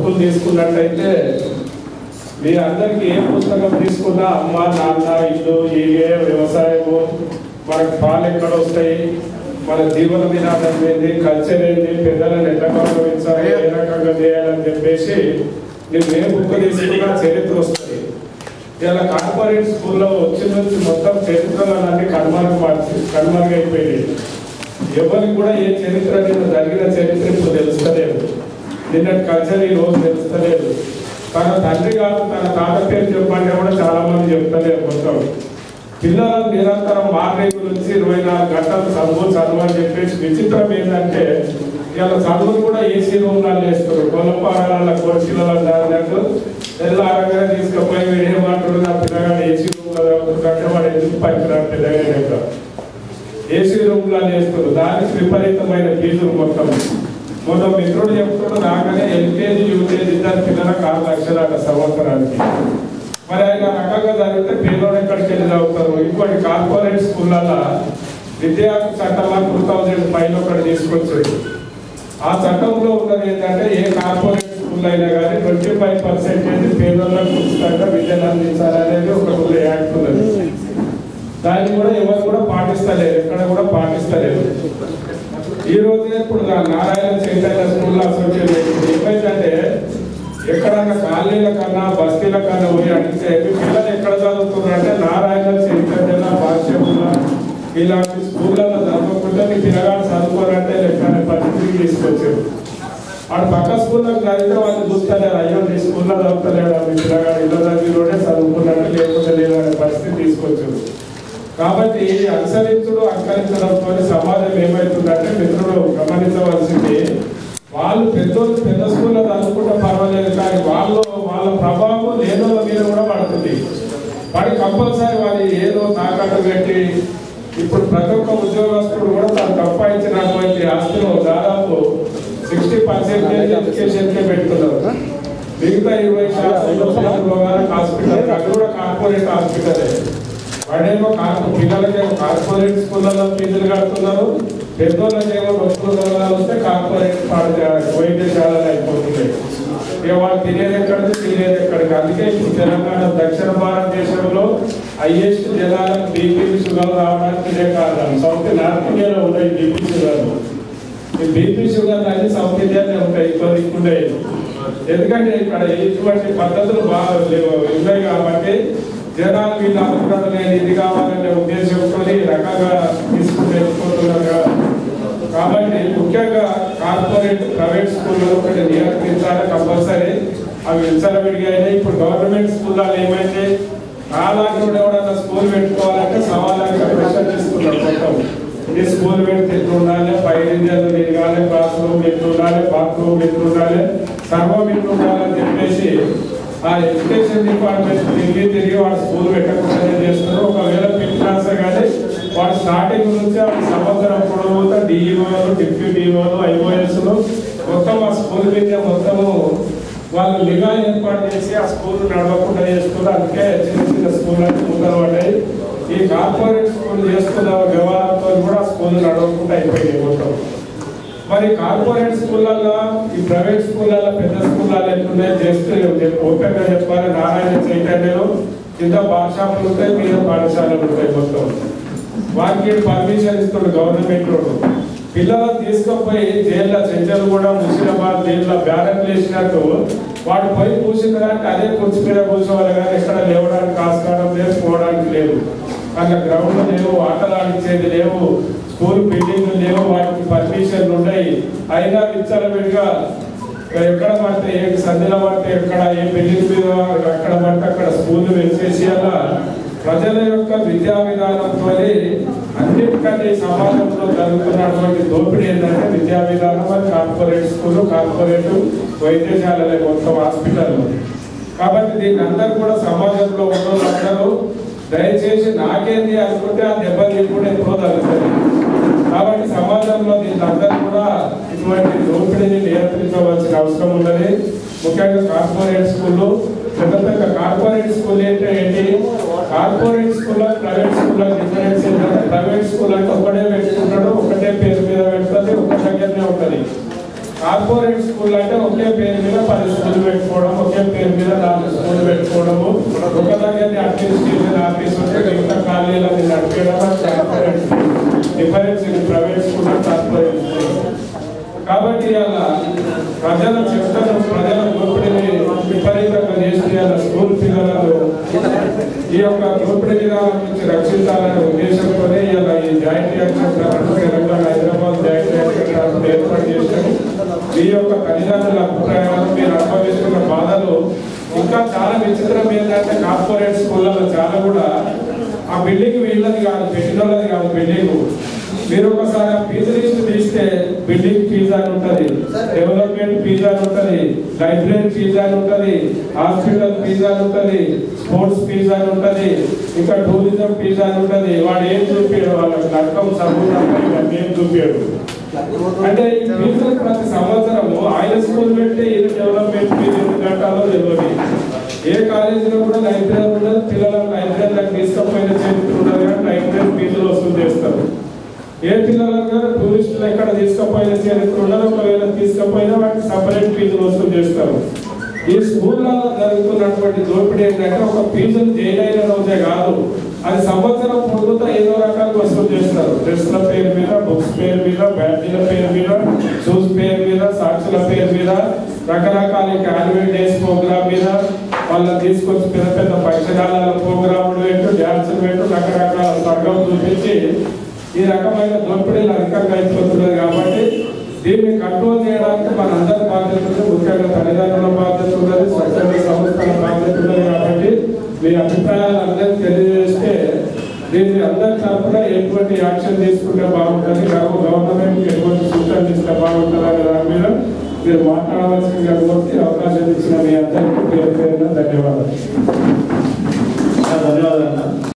బుక్కులు తీసుకున్నట్టయితే మీ అందరికి ఏ పుస్తకం తీసుకున్నా అమ్మ నాన్న ఇల్లు ఇవే వ్యవసాయము మనకు పాలు ఎక్కడ వస్తాయి మన జీవన విధానం ఏంది కల్చర్ ఏంది పెద్దలను ఎట్లా గౌరవించాలి ఏ రకంగా చేయాలని చెప్పేసి మీరు ఏ బుక్ తీసుకున్నా చరిత్ర వస్తుంది ఇలా కార్పొరేట్ స్కూల్లో వచ్చి నుంచి మొత్తం చరిత్రలన్నీ కనుమరుగు మార్చి కనుమరుగైపోయింది ఎవరికి కూడా ఏ చరిత్ర నిన్న జరిగిన చరిత్ర ఇప్పుడు తెలుస్తలేదు నిన్నటి కల్చర్ ఈ రోజు తెలుస్తలేదు తన తండ్రి కాదు తన తాత పేరు చెప్పంటే కూడా చాలా మంది చెప్తలేరు మొత్తం పిల్లలను నిరంతరం మార్నింగ్ నుంచి ఇరవై నాలుగు గంటలు చదువు చదువు అని చెప్పేసి విచిత్రం ఏంటంటే ఇలా చదువులు కూడా ఏసీ రూమ్లలో వేస్తారు కొలపాడాల కోర్చీలలో దానిలో తెల్లారగా తీసుకుపోయి వీడు ఏమంటాడు నా పిల్లగాడు ఏసీ రూమ్లో చదువుతుంటే వాడు ఎందుకు పనికిరాడు పిల్లగా చెప్తారు ఏసీ రూమ్ లో వేస్తారు దానికి విపరీతమైన ఫీజులు మొత్తం మొన్న మిత్రుడు చెప్తున్నాడు రాగానే ఎల్కేజీ యూకేజీ ఇద్దరు పిల్లలకు ఆరు లక్షలు అట సంవత్సరానికి మరి ఆయన రకంగా జరిగితే పిల్లలు ఎక్కడికి వెళ్ళి చదువుతారు ఇంకోటి కార్పొరేట్ స్కూళ్ళల్లో విద్యా చట్టంలో టూ థౌజండ్ ఫైవ్ ఒకటి తీసుకొచ్చాడు ఆ చట్టంలో ఉన్నది ఏంటంటే ఏ కార్పొరేట్ స్కూల్ అయినా కానీ ట్వంటీ ఫైవ్ పర్సెంటేజ్ పేదలకు ఉచితంగా విద్యను అందించాలనేది ఒక యాక్ట్ ఉన్నది దాన్ని కూడా ఎవరు కూడా పాటిస్తలేరు ఎక్కడ కూడా పాటిస్తలేరు ఈ రోజే ఇప్పుడు నా నారాయణ చైతన్య స్కూల్ అసోసియేషన్ ఏమైందంటే ఎక్కడన్నా కాలనీల కన్నా బస్తీల కన్నా పోయి అడిగితే మీ పిల్లలు ఎక్కడ చదువుతున్నారంటే నారాయణ చైతన్య భాష్యముల ఇలాంటి స్కూళ్ళలో చదవకుండా మీ పిల్లగాడు చదువుకోరంటే లెక్కనే పరిస్థితికి తీసుకొచ్చారు వాడు పక్క స్కూల్లోకి చదివితే వాళ్ళు చూస్తలేరు అయ్యో నీ స్కూల్లో చదువుతలేడు మీ పిల్లగాడు ఇల్లు చదివిలోనే చదువుకున్నట్టు లేకపోతే లేదనే పరిస్థితి తీసుకొచ్చారు కాబట్టి అనుసరించుడు అంకరించడంతో సమాజం ఏమవుతుందంటే మిత్రుడు గమనించవలసింది వాళ్ళు పెద్దోళ్ళు పెద్ద స్కూల్లో చదువుకుంటే పర్వాలేదు కానీ వాళ్ళు వాళ్ళ ప్రభావం లేదో మీద కూడా పడుతుంది వాడి కంపల్సరీ వారి ఏదో తాకట్టు పెట్టి ఇప్పుడు ప్రతి ఒక్క ఉద్యోగస్తుడు కూడా తను సంపాదించినటువంటి ఆస్తిలో దాదాపు సిక్స్టీ పర్సెంటేజ్ ఎడ్యుకేషన్కే పెడుతున్నారు మిగతా ఇరవై శాతం హాస్పిటల్ అది కూడా కార్పొరేట్ హాస్పిటలే వాడేమో కార్పొ పిల్లలకేమో కార్పొరేట్ స్కూళ్ళలో ఫీజులు కడుతున్నారు పెద్దోళ్ళకేమో నొప్పులు రోగాలు వస్తే కార్పొరేట్ పాఠశాల వైద్యశాలలు అయిపోతున్నాయి ఇక వాళ్ళు తినేది ఎక్కడిది తినేది ఎక్కడికి అందుకే ఇప్పుడు తెలంగాణ దక్షిణ భారతదేశంలో హైయెస్ట్ జనాలకు బీపీ షుగర్ రావడానికి ఇదే కారణం సౌత్ నార్త్ ఇండియాలో ఉన్నాయి బీపీ షుగర్ ఈ బీపీ షుగర్ అన్ని సౌత్ ఇండియాలో ఉంటాయి ఇక్కడ ఉండే ఎందుకంటే ఇక్కడ ఇటువంటి పద్ధతులు బాగా లేవు ఉన్నాయి కాబట్టి జనాలు వీళ్ళు అనుకున్నది నేను ఇది కావాలనే ఉద్దేశంతో ఈ రకంగా తీసుకుని వెళ్ళిపోతున్నారు కదా. కాబట్టి ముఖ్యంగా కార్పొరేట్ ప్రైవేట్ స్కూల్లో ఒకటి నియంత్రించాలి కంపల్సరీ అవి విచ్చలవిడిగా అయినాయి ఇప్పుడు గవర్నమెంట్ స్కూల్లో ఏమైతే నాలాంటి వాడు ఎవడన్నా స్కూల్ పెట్టుకోవాలంటే సవాళ్ళకి ప్రెషర్ తీసుకున్నాడు మొత్తం ఈ స్కూల్ పెడితే ఎట్లా ఉండాలి పై ఇంజన్లు తిరగాలి క్లాస్ రూమ్ ఎట్లా ఉండాలి బాత్రూమ్ ఎట్లా ఉండాలి సర్వం ఎట్లా ఉండాలని చెప్పేసి ఆ ఎడ్యుకేషన్ డిపార్ట్మెంట్ తిరిగి తిరిగి వాడు స్కూల్ పెట్టకుండా చేస్తున్నారు ఒకవేళ పెట్టినా కానీ వాడు స్టార్టింగ్ నుంచి ఆ సంవత్సరం పొడవుతా డిఈఓలు డిప్యూటీ డిఓలు ఐఓఎస్లు మొత్తం ఆ స్కూల్ మీద మొత్తము వాళ్ళు నిఘా ఏర్పాటు చేసి ఆ స్కూల్ నడవకుండా చేస్తున్నారు అందుకే చిన్న చిన్న స్కూల్ అంటే ముందర పడ్డాయి ఈ కార్పొరేట్ స్కూల్ చేస్తున్న వ్యవహారంతో కూడా స్కూల్ నడవకుండా అయిపోయింది మొత్తం మరి కార్పొరేట్ స్కూళ్ళల్లో ఈ ప్రైవేట్ స్కూళ్ళల్లో పెద్ద స్కూళ్ళల్లో ఎట్లున్నాయి జస్ట్ ఓపెన్ గా చెప్పాలి నారాయణ చైతన్యలో కింద పాఠశాలలు ఉంటాయి మీద పాఠశాలలు ఉంటాయి మొత్తం వారికి పర్మిషన్ ఇస్తుంది గవర్నమెంట్ రోడ్డు పిల్లలను తీసుకుపోయి జైల్లో చెంచలు కూడా ముషిరాబాద్ జైల్లో బ్యారెట్లు వేసినట్టు వాడు పోయి కూర్చున్న దానికి అదే కుర్చీ మీద కూర్చోవాలి కానీ ఎక్కడ లేవడానికి ఆస్కారం లేదు పోవడానికి లేదు అక్కడ గ్రౌండ్ లేవు ఆటలు ఆడించేది లేవు స్కూల్ బిల్డింగ్ లేవు వాటికి పర్మిషన్లు ఉన్నాయి అయినా విచ్చలవిడిగా ఎక్కడ పడితే ఏ సంధిలో పడితే ఎక్కడ ఏ బిల్డింగ్ మీద ఎక్కడ పడితే అక్కడ స్కూల్ వేసేసి అలా ప్రజల యొక్క విద్యా విధానంతో అన్నిటికంటే ఈ సమాజంలో జరుగుతున్నటువంటి దోపిడీ ఏంటంటే విద్యా విధానం అది కార్పొరేట్ స్కూల్ కార్పొరేట్ వైద్యశాలలే మొత్తం హాస్పిటల్ కాబట్టి దీన్ని అందరూ కూడా సమాజంలో ఉన్న వాళ్ళందరూ దయచేసి నాకేంది అనుకుంటే ఆ దెబ్బ కూడా ఎప్పుడో తగ్గుతుంది కాబట్టి సమాజంలో దీన్ని అందరూ కూడా ఇటువంటి దోపిడీని నియంత్రించవలసిన అవసరం ఉన్నది ముఖ్యంగా కార్పొరేట్ స్కూళ్ళు పెద్ద పెద్ద కార్పొరేట్ స్కూల్ ఏంటి ఏంటి corporate school private school difference ఏంటంటే ప్రైవేట్ స్కూల్ అంటే ఒకటే పెట్టుకుంటాడు ఒకటే పేరు మీద పెడుతుంది ఒక దగ్గరనే ఉంటుంది కార్పొరేట్ స్కూల్ అంటే ఒకే పేరు మీద పది స్కూల్ అడ్మినిస్ట్రేషన్ ఆఫీస్ ఉంటే మిగతా ఖాళీలను నడిపేయడం transparent difference in private school transparent school కాబట్టి అలా ప్రజల చెత్తను ప్రజల దోపిడీని విపరీతంగా చేసి అలా స్కూల్ పిల్లలను ఈ యొక్క దోపిడీ విధానం నుంచి రక్షించాలనే ఉద్దేశంతోనే ఇలా ఈ joint action trust Telangana Hyderabad joint action trust ఏర్పాటు చేశారు ఈ యొక్క తల్లిదండ్రుల అభిప్రాయాలు మీరు అనుభవిస్తున్న బాధలు ఇంకా చాలా విచిత్రం ఏంటంటే కార్పొరేట్ స్కూళ్ళలో చాలా కూడా ఆ బిల్డింగ్ వీళ్ళది కాదు పెట్టిన వాళ్ళది కాదు బిల్డింగ్ మీరు ఒకసారి ఆ ఫీజు లిస్ట్ తీస్తే బిల్డింగ్ ఫీజు అని ఉంటది డెవలప్మెంట్ ఫీజు అని ఉంటది లైబ్రరీ ఫీజు అని ఉంటది హాస్పిటల్ ఫీజు అని ఉంటది స్పోర్ట్స్ ఫీజు అని ఉంటది ఇంకా టూరిజం ఫీజు అని ఉంటది వాడు ఏం చూపాడు వాళ్ళకి నరకం సముద్రం ఇవన్నీ ఏం చూపాడు అంటే ఈ ఫీజులు ప్రతి సంవత్సరము ఆయన స్కూల్ పెట్టి ఇది డెవలప్మెంట్ ఫీజు ఎన్ని కట్టాలో తెలియదు ఏ కాలేజీలో కూడా లైబ్రరీ ఉండదు పిల్లలను లైబ్రరీలకు తీసుకపోయిన చరిత్ర ఉండదు కానీ లైబ్రరీ ఫీజులు వసూలు చేస్తారు ఏ పిల్లలను కూడా టూరిస్టులు ఎక్కడ తీసుకపోయిన చరిత్ర ఉండదు ఒకవేళ తీసుకపోయినా వాటికి సపరేట్ ఫీజులు వసూలు చేస్తారు ఈ స్కూల్లో జరుగుతున్నటువంటి దోపిడీ ఏంటంటే ఒక ఫీజులు జైలు అయిన రోజే కాదు అది సంవత్సరం పొడుగుతా ఏదో రకాలుగా వసూలు చేస్తారు డ్రెస్ల పేరు మీద బుక్స్ పేరు మీద బ్యాటరీల పేరు మీద షూస్ పేరు మీద సాక్షుల పేరు మీద రకరకాల యాన్యువల్ డేస్ ప్రోగ్రామ్ మీద వాళ్ళని తీసుకొచ్చి పెద్ద పెద్ద పంచకాలాల ప్రోగ్రాములు పెట్టు డ్యాన్సులు పెట్టు రకరకాల స్వర్గం చూపించి ఈ రకమైన దోపిడీలు అధికంగా అయిపోతున్నది కాబట్టి దీన్ని కంట్రోల్ చేయడానికి మన అందరి బాధ్యత ఉంది ముఖ్యంగా తల్లిదండ్రుల బాధ్యత ఉన్నది స్వచ్ఛంద సంస్థల బాధ్యత ఉన్నది కాబట్టి మీ అభిప్రాయాలు అందరికీ తెలియజేస్తే దీన్ని అందరి తరఫున ఎటువంటి యాక్షన్ తీసుకుంటే బాగుంటుంది గవర్నమెంట్ ఎటువంటి సూచనలు ఇస్తే బాగుంటుంది అనే దాని మీద మీరు మాట్లాడవలసిందిగా కోరితే